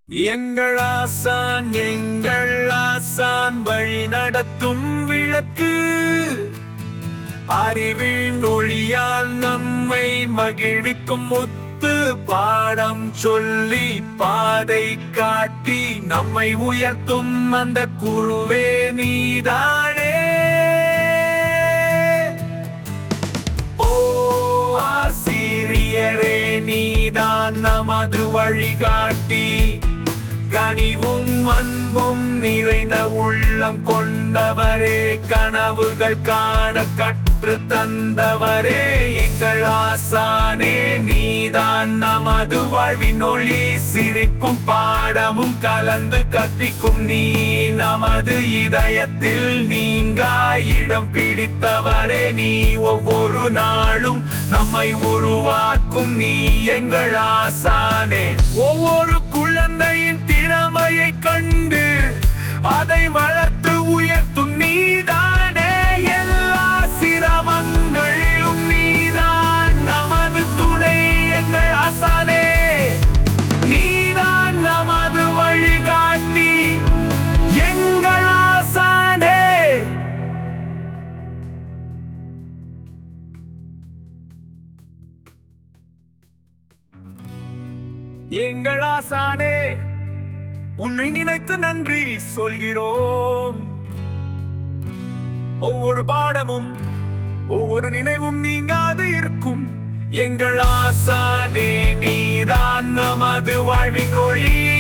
எங்கள் ஆசான் எங்கள் ஆசான் வழி நடத்தும் விளக்கு அறிவின் ஒளியால் நம்மை மகிழ்விக்கும் முத்து பாடம் சொல்லி பாதை காட்டி நம்மை உயர்த்தும் அந்த குருவே நீதானே ஓ ஆசிரியரே நீதான் நமது வழிகாட்டி கனிவும் அன்பும் நிறைந்த உள்ளம் கொண்டவரே கனவுகள் காண கற்று தந்தவரே எங்கள் ஆசானே நீதான் நமது வாழ்வின் ஒளி சிரிப்பும் பாடமும் கலந்து கத்திக்கும் நீ நமது இதயத்தில் நீங்கா இடம் பிடித்தவரே நீ ஒவ்வொரு நாளும் நம்மை உருவாக்கும் நீ எங்கள் ஆசானே ஒவ்வொரு குழந்தையின் திறமையை கண்டு அதை வளர்த்து உயர்த்தும் நீதானே எல்லா சிரமங்களிலும் நீதான் நமது துணை எங்கள் ஆசானே நீதான் நமது வழிகாட்டி எங்கள் ஆசானே எங்கள் ஆசானே உன்னை நினைத்து நன்றி சொல்கிறோம் ஒவ்வொரு பாடமும் ஒவ்வொரு நினைவும் நீங்காது இருக்கும் எங்கள் ஆசானே நீதான் நமது வாழ்வின் ஒளி